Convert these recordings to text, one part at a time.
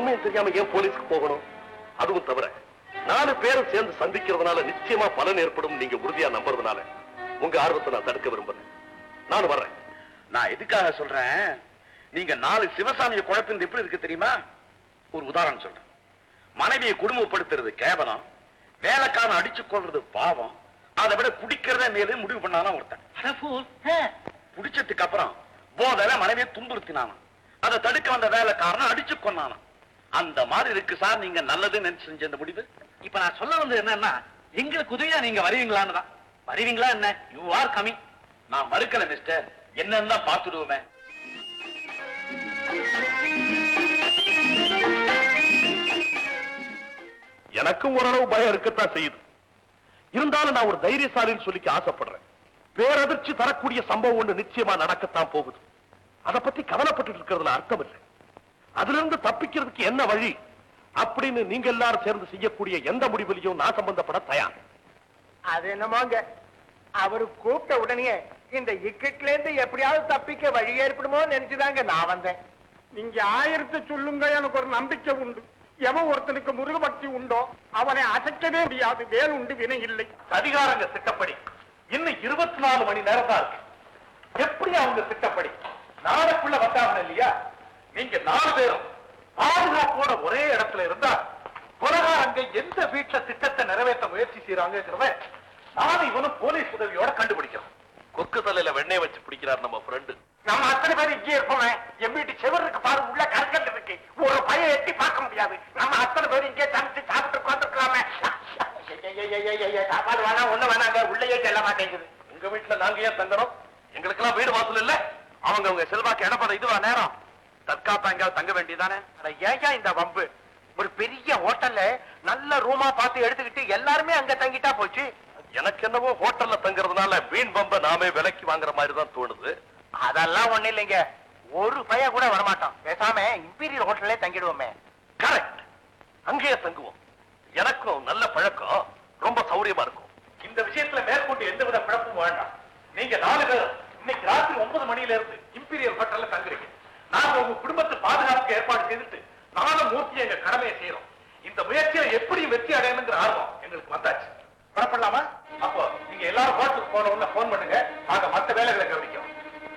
உண்மையும் தெரியாம ஏன் போலீஸ்க்கு போகணும் அதுவும் தவிர நாலு பேரும் சேர்ந்து சந்திக்கிறதுனால நிச்சயமா பலன் ஏற்படும் நீங்க உறுதியா நம்புறதுனால உங்க ஆர்வத்தை நான் தடுக்க விரும்புறேன் நான் வர்றேன் நான் எதுக்காக சொல்றேன் நீங்க நாலு சிவசாமியை குழப்பினது எப்படி இருக்கு தெரியுமா ஒரு உதாரணம் சொல்றேன் மனைவியை குடும்பப்படுத்துறது கேவலம் வேலைக்காரன் அடிச்சு கொள்றது பாவம் அதை விட குடிக்கிறதே மேலே முடிவு பண்ணானா ஒருத்தன் குடிச்சதுக்கு அப்புறம் போதையில மனைவியை துன்புறுத்தினானாம் அதை தடுக்க வந்த வேலைக்காரன் அடிச்சு கொண்டானாம் அந்த மாதிரி இருக்கு சார் நீங்க நல்லதுன்னு நினைச்சு செஞ்ச இந்த முடிவு இப்ப நான் சொல்ல வந்தது என்னன்னா எங்களுக்கு உதவியா நீங்க வருவீங்களான்னு தான் வருவீங்களா என்ன யூ ஆர் கமிங் நான் மறுக்கல மிஸ்டர் என்னன்னு தான் பார்த்துடுவோமே எனக்கும் ஓரளவு பயம் இருக்கத்தான் செய்யுது இருந்தாலும் நான் ஒரு தைரியசாலின்னு சொல்லிக்க ஆசைப்படுறேன் பேரதிர்ச்சி தரக்கூடிய சம்பவம் ஒண்ணு நிச்சயமா நடக்கத்தான் போகுது அதை பத்தி கவலைப்பட்டு இருக்கிறதுல அர்த்தம் இல்லை அதுல இருந்து தப்பிக்கிறதுக்கு என்ன வழி அப்படின்னு நீங்க எல்லாரும் சேர்ந்து செய்யக்கூடிய எந்த முடிவிலையும் நான் சம்பந்தப்பட தயார் அது என்னமோங்க அவரு கூப்பிட்ட உடனே இந்த இக்கட்ல இருந்து எப்படியாவது தப்பிக்க வழி ஏற்படுமோ நினைச்சுதாங்க நான் வந்தேன் நீங்க ஆயிரத்தை சொல்லுங்க எனக்கு ஒரு நம்பிக்கை உண்டு எவன் ஒருத்தனுக்கு முருக பக்தி உண்டோ அவனை அசைக்கவே முடியாது வேல் உண்டு வினை இல்லை அதிகாரங்க திட்டப்படி இன்னும் இருபத்தி நாலு மணி நேரம் தான் இருக்கு எப்படி அவங்க திட்டப்படி நாளைக்குள்ள வந்தாங்க இல்லையா நீங்க நாலு பேரும் பாதுகாப்போட ஒரே இடத்துல இருந்தா கொலகாரங்க எந்த வீட்டுல திட்டத்தை நிறைவேற்ற முயற்சி செய்யறாங்கிறத நானும் இவனும் போலீஸ் உதவியோட கண்டுபிடிக்கிறோம் கொக்கு தலையில வெண்ணெய் வச்சு பிடிக்கிறார் நம்ம ஃப்ரெண்டு நம்ம அத்தனை பேர் இங்கே இருப்போமே என் வீட்டு செவருக்கு பாரு உள்ள கற்கண்டு இருக்கு ஒரு பையன் எட்டி பார்க்க முடியாது நம்ம அத்தனை பேர் இங்கே சமைச்சு சாப்பிட்டு உட்காந்துருக்கலாமே சாப்பாடு வேணாம் ஒண்ணு வேணாங்க உள்ளேயே செல்ல மாட்டேங்குது உங்க வீட்டுல நாங்க ஏன் தங்குறோம் எங்களுக்கெல்லாம் வீடு வாசல் இல்ல அவங்க அவங்க செல்வாக்கு இடப்பட இதுவா நேரம் தற்காப்பா எங்கேயாவது தங்க வேண்டியதானே அட ஏன் இந்த வம்பு ஒரு பெரிய ஹோட்டல்ல நல்ல ரூமா பார்த்து எடுத்துக்கிட்டு எல்லாருமே அங்க தங்கிட்டா போச்சு எனக்கு என்னவோ ஹோட்டல்ல தங்குறதுனால வீண் பம்ப நாமே விலைக்கு வாங்குற மாதிரி தான் தோணுது அதெல்லாம் ஒண்ணு இல்லைங்க ஒரு பையன் கூட வரமாட்டான் பேசாம இம்பீரியல் ஹோட்டல்லே தங்கிடுவோமே கரெக்ட் அங்கேயே தங்குவோம் எனக்கும் நல்ல பழக்கம் ரொம்ப சௌரியமா இருக்கும் இந்த விஷயத்துல மேற்கொண்டு எந்தவித குழப்பமும் வேண்டாம் நீங்க நாலு பேர் இன்னைக்கு ராத்திரி ஒன்பது மணியில இருந்து இம்பீரியல் ஹோட்டல்ல தங்குறீங்க நாங்க உங்க குடும்பத்து பாதுகாப்புக்கு ஏற்பாடு செய்துட்டு நானும் மூர்த்தி எங்க கடமையை செய்யறோம் இந்த முயற்சியில எப்படி வெற்றி அடையணுங்கிற ஆர்வம் எங்களுக்கு வந்தாச்சு புறப்படலாமா அப்போ நீங்க எல்லாரும் ஹோட்டலுக்கு போன உடனே போன் பண்ணுங்க நாங்க மத்த வேலைகளை கவனிக்கிறோம்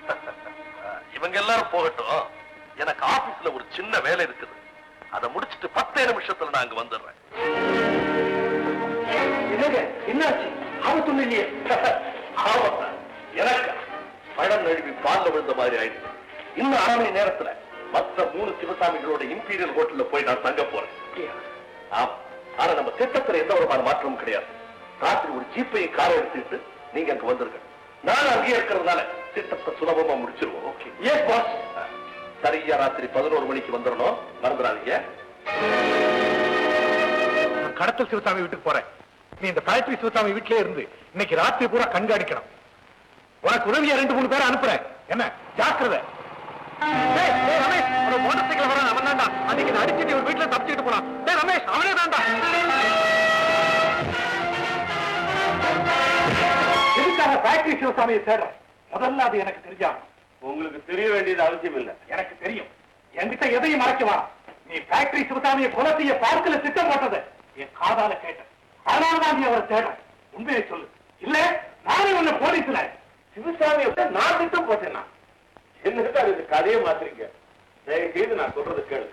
இவங்க எல்லாரும் போகட்டும் எனக்கு ஆபீஸ்ல ஒரு சின்ன வேலை இருக்குது அதை முடிச்சிட்டு பத்தே நிமிஷத்துல நான் அங்க வந்துடுறேன் என்னங்க என்னாச்சு ஆபத்து இல்லையே ஆபத்தா எனக்கு பழம் நழுவி பால்ல விழுந்த மாதிரி ஆயிடுச்சு இன்னும் அரை மணி நேரத்துல மத்த மூணு சிவசாமிகளோட இம்பீரியல் ஹோட்டல்ல போய் நான் தங்க போறேன் ஆமா ஆனா நம்ம திட்டத்துல எந்த விதமான மாற்றமும் கிடையாது ராத்திரி ஒரு ஜீப்பையும் காரை எடுத்துட்டு நீங்க அங்க வந்துருங்க நான் அங்கேயே இருக்கிறதுனால திட்டத்தை சுலபமா முடிச்சிருவோம் ஓகே ஏன் பாஸ் சரியா ராத்திரி பதினோரு மணிக்கு வந்துடணும் மறந்துடாதீங்க கடத்தல் சிவசாமி வீட்டுக்கு போறேன் நீ இந்த ஃபேக்டரி சிவசாமி வீட்டிலே இருந்து இன்னைக்கு ராத்திரி பூரா கண்காணிக்கணும் உனக்கு உதவியா ரெண்டு மூணு பேரை அனுப்புறேன் என்ன ஜாக்கிரதை டேய், டேய், ரமேஷ், ஒரு மோட்டார் சைக்கிள் வரான் அவன் தான்டா அன்னைக்கு நான் அடிச்சிட்டு ஒரு வீட்டுல தப்பிச்சுட்டு போனான் டேய் ரமேஷ் அவனே தான்டா எதுக்காக ஃபேக்டரி சிவசாமியை தேடுறேன் முதல்ல அது எனக்கு தெரிஞ்சாகும் உங்களுக்கு தெரிய வேண்டியது அவசியம் இல்லை எனக்கு தெரியும் என்கிட்ட எதையும் மறைக்கவா நீ ஃபேக்டரி சிவசாமியை கொலை செய்ய பார்க்கல திட்டம் போட்டது என் காதால கேட்டேன் அதனாலதான் நீ அவரை தேடுற உண்மையை சொல்லு இல்ல நானே உன்னை போலீஸ்ல சிவசாமியை விட நான் திட்டம் போட்டேன்னா என்னதான் இது கதையை மாத்துறீங்க தயவு செய்து நான் சொல்றது கேளு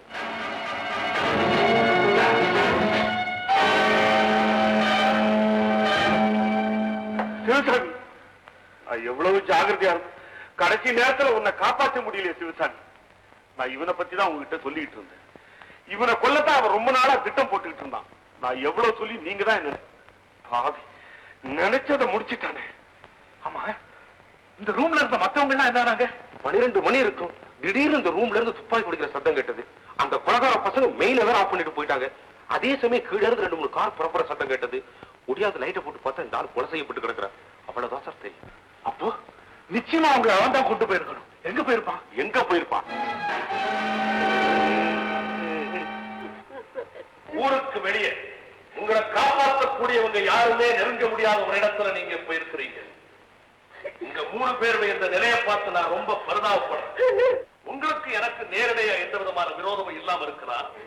சிவசாமி நான் எவ்வளவு ஜாகிரதையா இருக்கும் கடைசி நேரத்துல உன்னை காப்பாற்ற முடியல சிவசாமி நான் இவனை பத்தி தான் உங்ககிட்ட சொல்லிட்டு இருந்தேன் இவனை கொல்லத்தான் அவன் ரொம்ப நாளா திட்டம் போட்டுக்கிட்டு இருந்தான் நான் எவ்வளவு சொல்லி நீங்க தான் என்ன பாவி நினைச்சதை முடிச்சிட்டானே ஆமா இந்த ரூம்ல இருந்த மத்தவங்க எல்லாம் என்னறாங்க பனிரெண்டு மணி இருக்கும் திடீர்னு இந்த ரூம்ல இருந்து துப்பாக்கி குடிக்கிற சத்தம் கேட்டது அந்த கொலகார பசங்க மெயில வேற ஆஃப் பண்ணிட்டு போயிட்டாங்க அதே சமயம் கீழ இருந்து ரெண்டு மூணு கார் புறப்புற சத்தம் கேட்டது முடியாத லைட்டை போட்டு பார்த்தா இந்த ஆள் கொலை செய்யப்பட்டு கிடக்குறான் அவ்வளவுதான் சார் தெரியும் அப்போ நிச்சயமா அவங்க அவன் தான் கொண்டு போயிருக்கணும் எங்க போயிருப்பான் எங்க போயிருப்பான் ஊருக்கு வெளியே உங்களை காப்பாற்றக்கூடியவங்க யாருமே நெருங்க முடியாத ஒரு இடத்துல நீங்க போயிருக்கிறீங்க உங்க மூணு பேருடைய இந்த நிலையை பார்த்து நான் ரொம்ப பரிதாபப்படுறேன் உங்களுக்கு எனக்கு நேரடியா எந்த விதமான விரோதமும் இல்லாம இருக்கலாம்